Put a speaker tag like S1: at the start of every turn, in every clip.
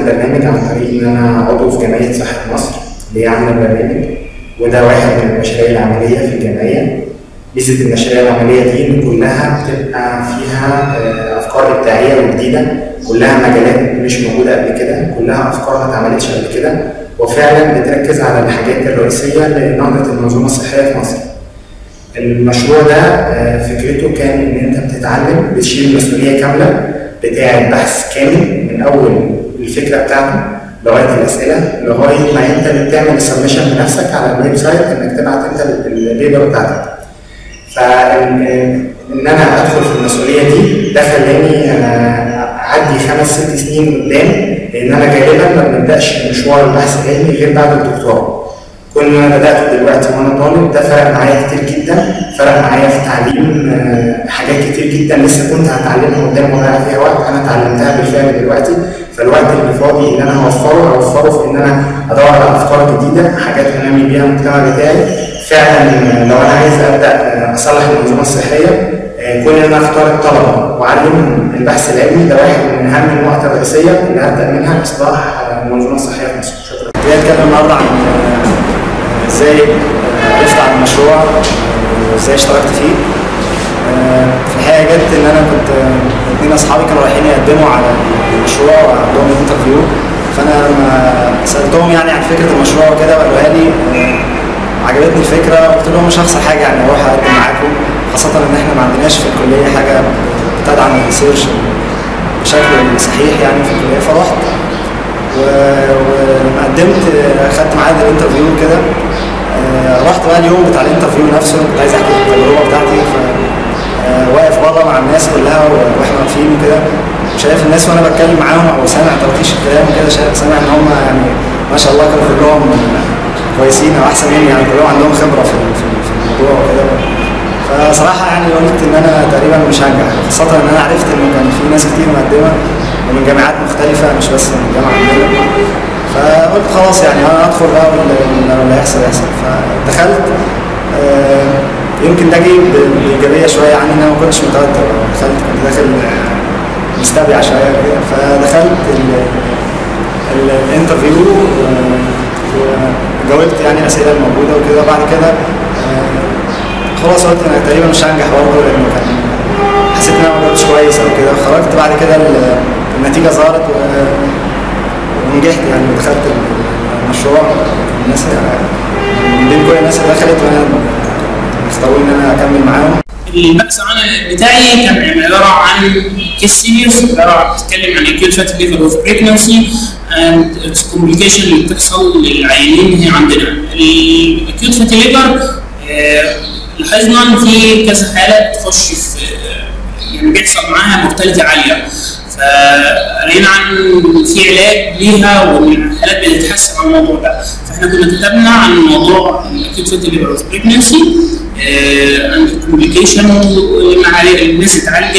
S1: البرنامج عن طريق ان انا عضو في جمعيه صحه مصر اللي هي عامله البرنامج وده واحد من المشاريع العمليه في الجمعيه ميزه المشاريع العمليه دي ان كلها بتبقى فيها آه، افكار ابداعيه وجديده كلها مجالات مش موجوده قبل كده كلها افكار ما اتعملتش قبل كده وفعلا بتركز على الحاجات الرئيسيه لنهضه المنظومه الصحيه في مصر المشروع ده آه، فكرته كان ان انت بتتعلم بتشيل المسؤوليه كامله بتاع بحث كامل من اول الفكره بتاعته لغايه الاسئله لغايه ما انت اللي بتعمل السبمشن بنفسك على الويب سايت انك تبعت انت البيبر بتاعتك. فان ان انا ادخل في المسؤوليه دي ده خلاني آه، اعدي خمس ست سنين قدام لان انا غالبا ما بنبداش مشوار البحث العلمي غير بعد الدكتوراه. كل اللي انا بداته دلوقتي وانا طالب ده فرق معايا كتير جدا فرق معايا في تعليم آه، حاجات كتير جدا لسه كنت هتعلمها قدام وضيع فيها وقت انا اتعلمتها بالفعل دلوقتي فالوقت اللي فاضي اللي انا هوفره اوفره في ان انا ادور على افكار جديده حاجات انمي بيها المجتمع بتاعي فعلا آه، لو انا عايز ابدا آه، اصلح المنظومه الصحيه آه، كون ان انا اختار الطلبه واعلمهم البحث العلمي ده واحد من اهم النقط الرئيسيه اللي هبدا منها اصلاح آه، المنظومه الصحيه في مصر شكرا
S2: جاي اتكلم النهارده عن آه، ازاي آه، عرفت عن المشروع وازاي اشتركت فيه آه، في الحقيقه جت ان انا كنت آه، اتنين اصحابي كانوا رايحين يقدموا على المشروع وعندهم انترفيو فانا لما سالتهم يعني عن فكره المشروع وكده وقالوا لي آه، عجبتني الفكره قلت لهم مش هخسر حاجه يعني اروح اقدم معاكم خاصه ان احنا ما عندناش في الكليه حاجه بتدعم الريسيرش بشكل صحيح يعني في الكليه فرحت و- ولما قدمت آه، خدت ميعاد الانترفيو كده آه، رحت بقى اليوم بتاع الانترفيو نفسه كنت عايز احكي التجربه بتاعتي ف آه، واقف بره مع الناس كلها و- واحنا واقفين وكده وشايف الناس وانا بتكلم معاهم او سامع تلطيش الكلام كده شايف سامع ان هم يعني ما شاء الله كانوا كلهم كويسين او احسن مني يعني كلهم عندهم خبره في في- في الموضوع وكده فصراحه يعني قلت ان انا تقريبا مش هنجح خاصه ان انا عرفت ان كان في ناس كتير مقدمه ومن جامعات مختلفه مش بس من الجامعه عندنا فقلت خلاص يعني انا ادخل بقى واللي واللي هيحصل يحصل فدخلت آه، يمكن ده جه ب- بايجابيه شويه عني ان انا ما كنتش متوتر دخلت كنت داخل آه، مستبيع شويه كده فدخلت ال- ال- الانترفيو و- وجاوبت يعني الاسئله الموجوده وكده بعد كده آه، خلاص قلت انا تقريبا مش هنجح برضه لانه كان حسيت ان انا ما جاوبتش كويس او كده خرجت بعد كده ال- النتيجه ظهرت و- ونجحت يعني ودخلت المشروع الناس من بين كل الناس اللي دخلت وانا اختاروا ان انا اكمل معاهم
S3: البحث عن بتاعي كان عباره عن كيس سيريس عباره بتتكلم عن acute fatty liver of pregnancy and its complication اللي بتحصل للعيانين هي عندنا. الاكيوت فاتي ليفر لاحظنا ان في كذا حاله بتخش في يعني بيحصل معاها مورتاليتي عاليه فقرينا عن في علاج ليها والحالات بتتحسن عن الموضوع ده فاحنا كنا كتبنا عن موضوع الاكيوت فاتي ليفر اوف بريجنسي اند كومبليكيشن مع الناس اتعالجت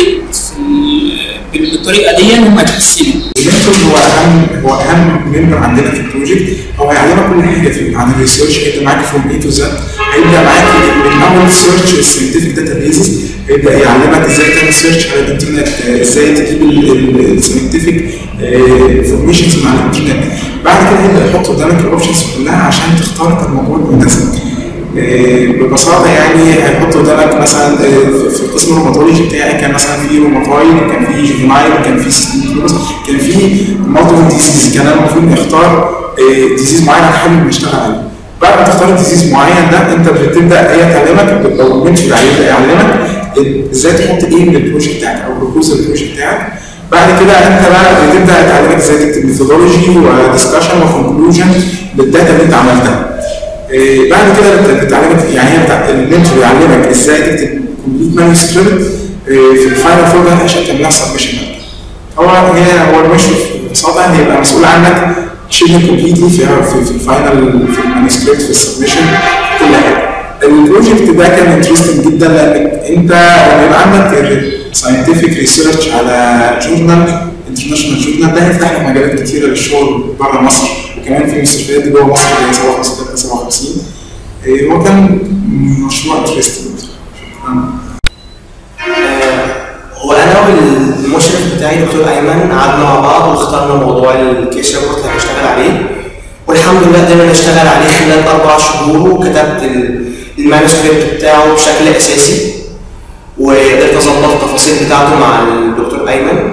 S3: في ال- بالطريقه دي هم اتحسنوا
S4: المنتور هو اهم هو اهم ممبر عندنا في البروجكت هو هيعلمك كل حاجه في عن الريسيرش هيبدا معاك فروم اي تو زد هيبدا معاك من اول سيرش الساينتفك داتا بيزز هيبدا يعلمك ازاي تعمل سيرش على الانترنت آه، ازاي تجيب الساينتفك انفورميشنز من على الانترنت بعد كده هيبدا يحط قدامك الاوبشنز كلها عشان تختار الموضوع المناسب آه، ببساطه يعني هيحط قدامك مثلا آه، في- في قسم الروماتولوجي بتاعي كان مثلا في روماتويد كان في جوفنايل كان في سيستميك كان في مالتيبل ديزيز كان انا المفروض اختار ديزيز معين انا حابب نشتغل عليه بعد ما تختار الديزيز معين ده انت بتبدا هي تعلمك لو المنتور هيبدا يعلمك ازاي تحط ايه من البروجكت بتاعك او بروبوزل البروجكت بتاعك بعد كده انت بقى بتبدا تعلمك ازاي تكتب ميثودولوجي ودسكشن وكونكلوجن للداتا اللي انت عملتها إيه، بعد كده بت- بتعلمك يعني هي بتاع المنتور يعلمك ازاي تكتب كومبليت مانuscript في الفاينل فورمات عشان تعملها سبمشن هو هي هو المشرف ببساطه هيبقى مسؤول عنك شبه كومبليتلي في في, في الفاينل في المانuscript في السبمشن كل حاجه البروجكت ده كان انترستنج جدا لانك انت لما يبقى عندك ساينتفك ريسيرش على جورنال انترناشونال جورنال ده هيفتح لك مجالات كتيره للشغل بره مصر وكمان في مستشفيات جوه مصر زي 57 57 إيه، هو كان مشروع انترستنج
S5: هو انا والمشرف والمشرف بتاعي دكتور ايمن قعدنا مع بعض واخترنا موضوع الكيس ريبورت اللي هنشتغل عليه والحمد لله قدرنا نشتغل عليه خلال اربع شهور وكتبت ال- المانuscript بتاعه بشكل اساسي وقدرت اظبط التفاصيل بتاعته مع الدكتور ايمن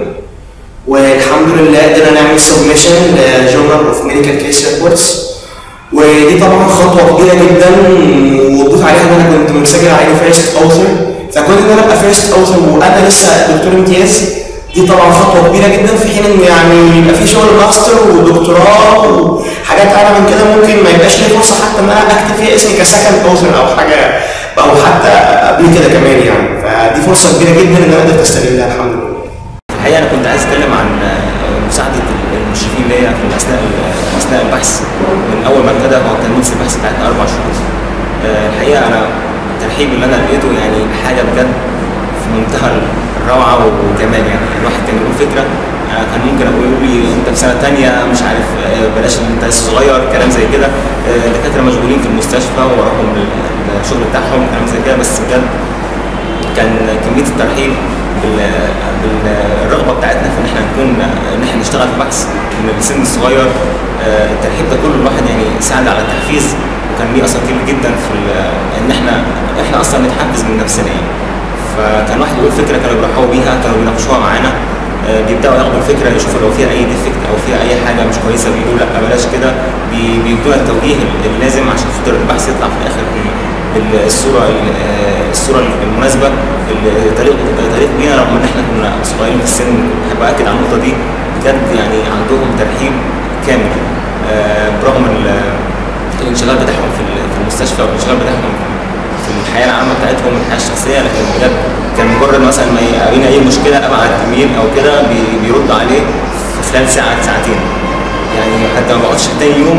S5: والحمد لله قدرنا نعمل سبمشن لجورنال اوف ميديكال كيس ريبورتس ودي طبعا خطوه كبيره جدا وضيف عليها ان انا كنت منسجل عليه فيرست اوثر فكون ان انا ابقى فيرست اوثر وانا لسه دكتور امتياز دي طبعا خطوه كبيره جدا في حين ان يعني يبقى في شغل ماستر ودكتوراه وحاجات اعلى من كده ممكن ما يبقاش لي فرصه حتى ان انا اكتب فيها اسمي كسكند اوثر او حاجه او حتى قبل كده كمان يعني فدي فرصه كبيره جدا ان انا قدرت استغلها الحمد لله
S6: الحقيقه انا كنت عايز اتكلم عن آه، مساعده المشرفين ليا في اثناء اثناء البحث من اول ما ابتدى هو كان مدة البحث بتاعتنا اربع شهور. آه، الحقيقه انا الترحيب اللي انا لقيته يعني حاجه بجد في منتهى الروعه والجمال يعني الواحد كان يقول فكره آه، كان ممكن اقول يقول لي انت في سنه ثانيه مش عارف آه، بلاش انت لسه صغير كلام زي كده آه، الدكاتره مشغولين في المستشفى ووراهم الشغل بتاعهم كلام زي كده بس بجد كان كميه الترحيب بال- بالرغبه بتاعتنا في ان احنا نكون ان احنا نشتغل في بحث من السن الصغير آه، الترحيب ده كله الواحد يعني ساعد على التحفيز وكان ليه اثر كبير جدا في ال- ان احنا احنا اصلا نتحفز من نفسنا يعني فكان واحد يقول فكره كانوا بيرحبوا بيها كانوا بيناقشوها معانا آه، بيبداوا ياخدوا الفكره يشوفوا لو فيها اي ديفكت او فيها اي حاجه مش كويسه بيقولوا لا بلاش كده بي- بيدونا التوجيه اللازم عشان خاطر البحث يطلع في الاخر بال- بالصوره ال- آه، الصوره المناسبه اللي تليق تليق بينا رغم ان احنا كنا صغيرين في السن بحب اكد على النقطه دي بجد يعني عندهم ترحيب كامل آه، برغم ال- الانشغال بتاعهم في ال- في المستشفى والانشغال بتاعهم في الحياه العامه بتاعتهم الحياه الشخصيه لكن بجد كان مجرد مثلا ما يقابلنا اي مشكله ابعت ايميل او كده بي- بيرد عليه في خلال ساعه ساعتين يعني حتى ما بقعدش تاني يوم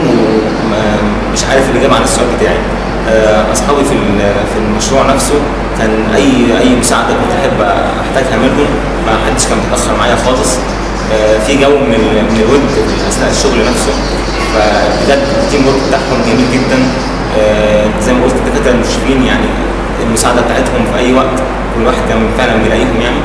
S6: ومش عارف الاجابه عن السؤال بتاعي آه، اصحابي في ال- في المشروع نفسه كان اي اي مساعده كنت احب احتاجها منهم ما حدش كان بيتاخر معايا خالص آه، في جو من ال- من الود اثناء الشغل نفسه فبجد التيم ورك بتاعهم جميل جدا آه، زي ما قلت الدكاتره المشرفين يعني المساعده بتاعتهم في اي وقت كل واحد كان فعلا بيلاقيهم يعني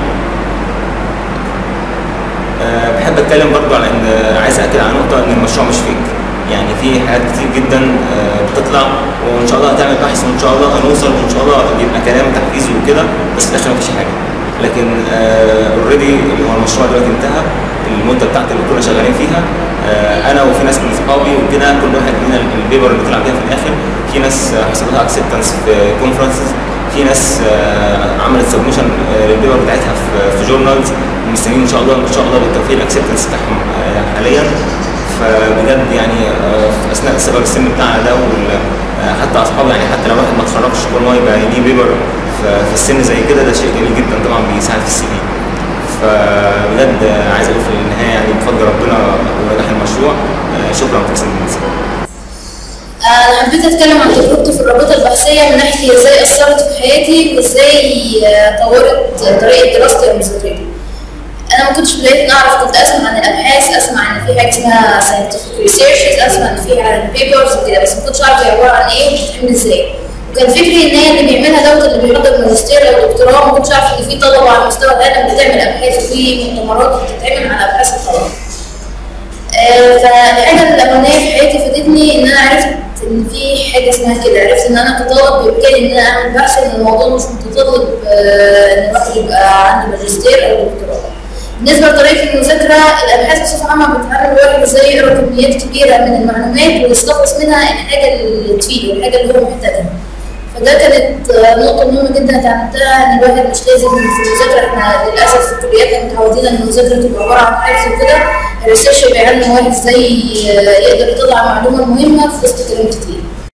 S6: آه، بحب اتكلم برضو على ان عايز اكد على نقطه ان المشروع مش فيك يعني في حاجات كتير جدا آه، بتطلع وان شاء الله هتعمل بحث وان شاء الله هنوصل وان شاء الله يبقى كلام تحفيزي وكده بس في الاخر مفيش حاجه لكن اوريدي هو المشروع دلوقتي انتهى المده بتاعت اللي كنا شغالين فيها آه، انا وفي ناس من اصحابي وكده كل واحد لينا البيبر اللي طلع بيها في الاخر في ناس آه، حصل لها اكسبتنس في كونفرنسز في ناس آه، عملت سبمشن للبيبر بتاعتها في في جورنالز ومستنيين ان شاء الله ان شاء الله بالتوفيق الاكسبتنس بتاعهم آه، حاليا فبجد يعني آه، في اثناء الصغر السن بتاعنا ده وال- آه، حتى اصحابي يعني حتى لو واحد ما اتخرجش كل ما يبقى ليه بيبر في- في السن زي كده ده شيء جميل جدا طبعا بيساعد في السي في فبجد آه، عايز اقول في النهايه يعني بفضل ربنا ونجاح المشروع آه، شكرا تحسين الناس
S7: انا حبيت اتكلم عن تجربتي في الرابطه البحثيه من ناحيه ازاي اثرت في حياتي وازاي آه، طورت طريقه دراستي ومذاكرتي انا ما كنتش بدايه ان اعرف كنت اسمع عن الابحاث اسمع ان في حاجه اسمها scientific researches اسمع ان في عن بيبرز وكده بس ما كنتش اعرف هي عباره عن ايه وبتتعمل ازاي وكان فكري ان هي اللي بيعملها دوت اللي بيحضر ماجستير او دكتوراه ما كنتش اعرف ان في طلبه على مستوى العالم بتعمل ابحاث وفي مؤتمرات بتتعمل على ابحاث الطلبه آه، فالحاجه الاولانيه في حياتي فادتني ان انا عرفت ان في حاجه اسمها كده عرفت ان انا كطالب بامكاني ان انا اعمل بحث ان الموضوع مش متطلب آه، ان الواحد يبقى عنده ماجستير او دكتوراه بالنسبه لطريقه المذاكره الابحاث بصفه عامه بتعلم الواحد ازاي يقرا كميات كبيره من المعلومات ويستخلص منها الحاجه اللي تفيده الحاجه اللي هو محتاجها فده كانت آه، نقطة مهمة جدا اتعلمتها ان الواحد مش لازم في المذاكرة احنا للأسف في كلياتنا متعودين ان المذاكرة تبقى عبارة عن حفظ وكده الريسيرش بيعلم الواحد ازاي آه، يقدر يطلع معلومة مهمة في وسط كلام كتير